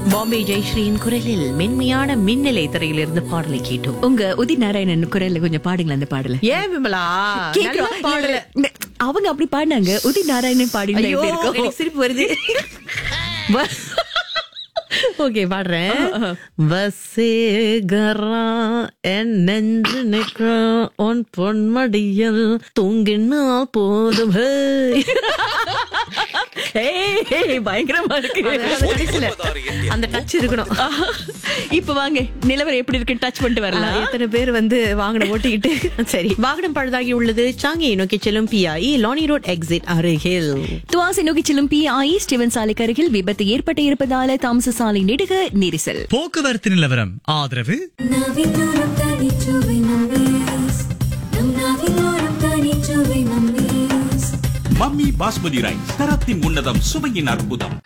பாம்பே ஜெயஸ்ரீயின் குரலில் மென்மையான மின்னலை திரையிலிருந்து பாடலை கேட்டோம் உங்க உதித் நாராயணன் குரல்ல கொஞ்சம் பாடுங்களேன் அந்த பாடல ஏன் விமலா கேக்குறோம். நல்லா பாடல இல்ல, அவங்க அப்படி பாடினாங்க உதித் நாராயணன் பாடி ஐயோ எனக்கு சிரிப்பு வருது ஓகே பாடுறேன் வசேகரா என் நெஞ்சு நிற்கிறான் உன் பொன்மடியில் தூங்கினால் போதும் ஹே. பயங்கரமா இருக்கு அது கடைசியில அந்த டச் இருக்கணும் இப்ப வாங்க நிலவரம் எப்படி இருக்கு டச் பண்ணிட்டு ஆ, வரலாம் எத்தனை பேர் வந்து வாகனம் ஓட்டிக்கிட்டு சரி வாகனம் பழுதாகி உள்ளது சாங்கியை நோக்கி செல்லும் பிஐ லானி ரோட் எக்ஸிட் அருகில் துவாசி நோக்கி செல்லும் பி ஐ ஸ்டீவன் சாலைக்கு அருகில் விபத்து ஏற்பட்டு இருப்பதால தாமச சாலை நெடுக நெரிசல் போக்குவரத்து நிலவரம் ஆதரவு நாவிலோரம் தனிச்சுவை நம்மீஸ் நம் நாவிலோரம் தனிச்சுவை நம்மீஸ் மம்மி பாஸ்மதி ரைஸ் தரத்தின் உன்னதம் சுவையின் அற்புதம்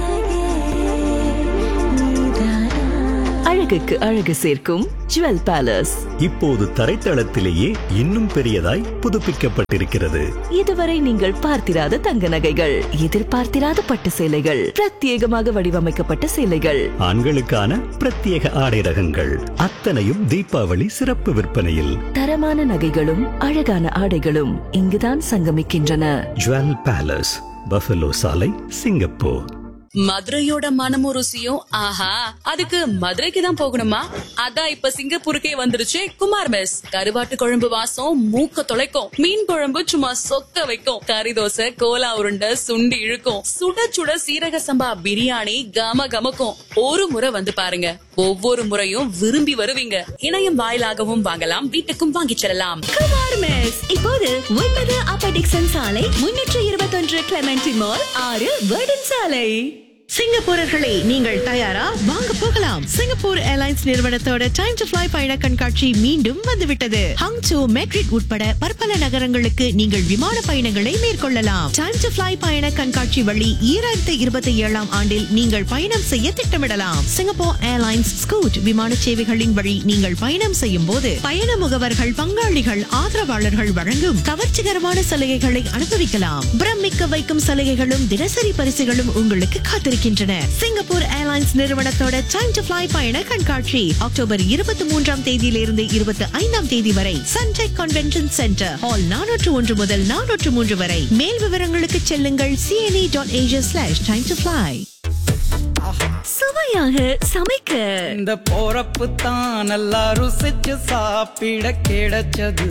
அழகுக்கு அழகு சேர்க்கும் ஜுவல் பேலஸ் இப்போது தரைத்தளத்திலேயே இன்னும் பெரியதாய் புதுப்பிக்கப்பட்டிருக்கிறது இதுவரை நீங்கள் பார்த்திராத தங்க நகைகள் எதிர்பார்த்திராத பட்டு சேலைகள் பிரத்யேகமாக வடிவமைக்கப்பட்ட சேலைகள் ஆண்களுக்கான பிரத்யேக ஆடை ரகங்கள் அத்தனையும் தீபாவளி சிறப்பு விற்பனையில் தரமான நகைகளும் அழகான ஆடைகளும் இங்குதான் சங்கமிக்கின்றன ஜுவல் பேலஸ் பஃபலோ சாலை சிங்கப்பூர் மதுரையோட மனமும் ருசியும் ஆஹா அதுக்கு மதுரைக்கு தான் போகணுமா அதான் இப்ப சிங்கப்பூருக்கே வந்துருச்சு குமார் மெஸ் கருவாட்டு குழம்பு வாசம் மூக்க தொலைக்கும் மீன் குழம்பு சும்மா சொக்க வைக்கும் கறி தோசை கோலா உருண்டை சுண்டி இழுக்கும் சுட சுட சீரக சம்பா பிரியாணி கம கமக்கும் ஒரு முறை வந்து பாருங்க ஒவ்வொரு முறையும் விரும்பி வருவீங்க இணையம் வாயிலாகவும் வாங்கலாம் வீட்டுக்கும் வாங்கிச் செல்லலாம் குமார் மெஸ் இப்போது ஒன்பது அப்பர் டிக்சன் சாலை முன்னூற்று இருபத்தொன்று கிளமெண்டி மால் ஆறு வேர்டன் சாலை சிங்கப்பூரர்களே நீங்கள் தயாரா வாங்க போகலாம் சிங்கப்பூர் ஏர்லைன்ஸ் நிறுவனத்தோட டைம் டு ஃபிளை பயண கண்காட்சி மீண்டும் வந்துவிட்டது ஹங்சோ மெட்ரிட் உட்பட பற்பல நகரங்களுக்கு நீங்கள் விமான பயணங்களை மேற்கொள்ளலாம் டைம் டு ஃபிளை பயண கண்காட்சி வழி ஈராயிரத்தி இருபத்தி ஏழாம் ஆண்டில் நீங்கள் பயணம் செய்ய திட்டமிடலாம் சிங்கப்பூர் ஏர்லைன்ஸ் ஸ்கூட் விமான சேவைகளின் வழி நீங்கள் பயணம் செய்யும் போது பயண முகவர்கள் பங்காளிகள் ஆதரவாளர்கள் வழங்கும் கவர்ச்சிகரமான சலுகைகளை அனுபவிக்கலாம் பிரமிக்க வைக்கும் சலுகைகளும் தினசரி பரிசுகளும் உங்களுக்கு காத்திருக்கின்றன சிங்கப்பூர் ஏர்லைன்ஸ் நிறுவனத்தோட டைம் டு ஃபிளை பயண கண்காட்சி அக்டோபர் இருபத்தி மூன்றாம் தேதியிலிருந்து இருபத்தி ஐந்தாம் தேதி வரை சன்டெக் கன்வென்ஷன் சென்டர் ஹால் நானூற்று ஒன்று முதல் நானூற்று மூன்று வரை மேல் விவரங்களுக்கு செல்லுங்கள் CNE dot Asia slash time to fly சுவையாக சமைக்க இந்த போறப்பு தான் நல்லா ருசிச்சு சாப்பிட கிடைச்சது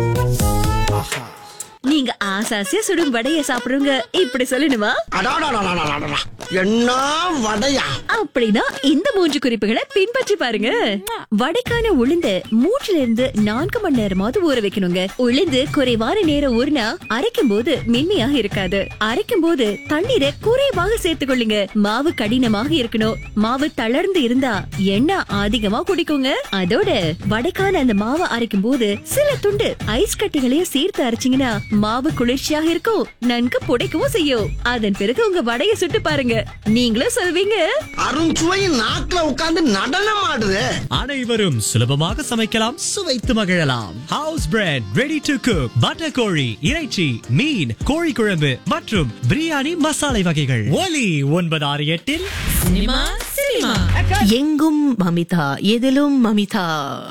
நீங்க ஆசாசியா சுடும் வடைய சாப்பிடுங்க இப்படி சொல்லணுமா அடாடாடாடாடாடா. என்ன வடையா அப்படின்னா இந்த மூன்று குறிப்புகளை பின்பற்றி பாருங்க வடைக்கான உளுந்து மூன்றுல இருந்து நான்கு மணி நேரமாவது ஊற வைக்கணுங்க உளுந்து குறைவான நேரம் ஊறினா அரைக்கும் போது மென்மையாக இருக்காது அரைக்கும் போது தண்ணீரை குறைவாக சேர்த்துக் கொள்ளுங்க மாவு கடினமாக இருக்கணும் மாவு தளர்ந்து இருந்தா எண்ணெய் அதிகமா குடிக்குங்க அதோட வடைக்கான அந்த மாவை அரைக்கும் போது சில துண்டு ஐஸ் கட்டிகளையும் சேர்த்து அரைச்சீங்கன்னா மாவு குளிர்ச்சியாக இருக்கும் நன்கு புடைக்கவும் செய்யும் அதன் பிறகு உங்க வடைய சுட்டு பாருங்க நீங்களும் சொல்வீங்க அருண்சுவையின் நாக்குல உட்கார்ந்து நடனம் ஆடுது அனைவரும் சுலபமாக சமைக்கலாம் சுவைத்து மகிழலாம் house bread ready to cook butter கோழி இறைச்சி மீன் கோழி குழம்பு மற்றும் பிரியாணி மசாலை வகைகள் ஒலி ஒன்பது ஆறு எட்டில் எங்கும் மமிதா எதிலும் மமிதா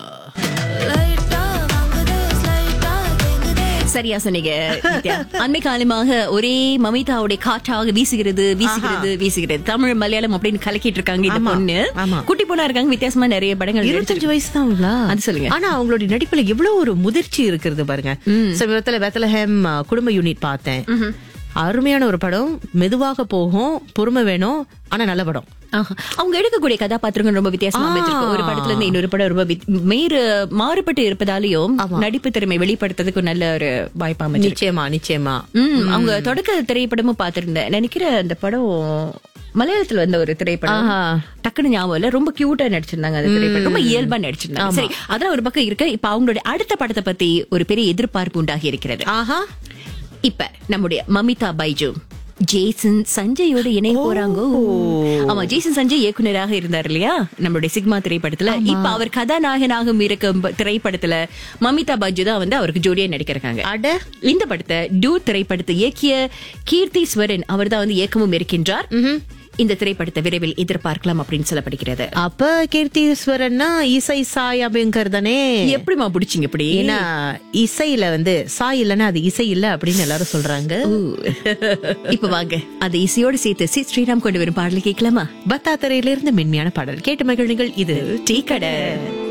சரியா சொன்னீங்க நித்யா. அண்மை காலமாக ஒரே மமிதாவுடைய காற்றாக வீசுகிறது வீசுகிறது வீசுகிறது தமிழ் மலையாளம் அப்படின்னு கலக்கிட்டு இருக்காங்க இந்த ஆமா, பொண்ணு ஆமா. குட்டி பொண்ணா இருக்காங்க வித்தியாசமா நிறைய படங்கள் இருபத்தஞ்சு வயசு தான்ங்களா அது சொல்லுங்க. ஆனா அவங்களுடைய நடிப்புல எவ்வளவு ஒரு முதிர்ச்சி இருக்கிறது பாருங்க சமீபத்துல பெத்தலஹேம் அஹ், குடும்ப யூனிட் பார்த்தேன் அருமையான ஒரு படம் மெதுவாக போகும் பொறுமை வேணும் ஆனா நல்ல படம் ஆஹா. அவங்க எடுக்கக்கூடிய கதாபாத்திரங்கள் ரொம்ப வித்தியாசமா ஆ. அமைஞ்சிருக்கு ஒரு படத்துல இருந்து இன்னொரு படம் ரொம்ப வித்- மேறு மாறுபட்டு இருப்பதாலையும் நடிப்பு திறமை வெளிப்படுத்துறதுக்கு ஒரு நல்ல ஒரு வாய்ப்பு அமைஞ்சிருக்கு நிச்சயமா நிச்சயமா ம், அவங்க தொடக்க திரைப்படமும் பாத்திருந்தேன் நினைக்கிறேன் அந்த படம் மலையாளத்துல வந்த ஒரு திரைப்படம் ஆஹா. டக்குனு ஞாபகம் இல்ல ரொம்ப கியூட்டா நடிச்சிருந்தாங்க அந்த திரைப்படம் ரொம்ப இயல்பா நடிச்சிருந்தாங்க சரி அதெல்லாம் ஒரு பக்கம் இருக்கு இப்ப அவங்களுடைய அடுத்த படத்தை பத்தி ஒரு பெரிய எதிர்பார்ப்பு உண்டாகி இருக்கிறது ஆஹா இப்ப நம்முடைய மமிதா பைஜு ஜேசன் சஞ்சயோட இணைய போறாங்க ஆமா ஜேசன் சஞ்சய் இயக்குனராக இருந்தார் இல்லையா நம்மளுடைய சிக்மா திரைப்படத்துல இப்ப அவர் கதாநாயகனாக இருக்கும் ப- திரைப்படத்துல மமிதா பஜ்ஜு தான் வந்து அவருக்கு ஜோடியா நடிக்கிறாங்க அட இந்த படத்தை டூ திரைப்படத்தை இயக்கிய கீர்த்தி ஸ்வரன் அவர் தான் வந்து இயக்கமும் இருக்கின்றார் இந்த திரைப்படத்தை விரைவில் எதிர்பார்க்கலாம் அப்படின்னு சொல்லப்படுகிறது அப்ப கீர்த்தீஸ்வரன்னா இசை சாய் அப்படிங்கறதானே எப்படிமா பிடிச்சிங்க இப்படி ஏன்னா இசையில வந்து சாய் இல்லைன்னா அது இசை இல்ல அப்படின்னு எல்லாரும் சொல்றாங்க இப்ப வாங்க அந்த இசையோடு சேர்த்து சி ஸ்ரீராம் கொண்டு வரும் பாடலை கேட்கலாமா பத்தாத்தரையிலிருந்து மென்மையான பாடல் கேட்டு மகிழுங்கள் இது டீ கடை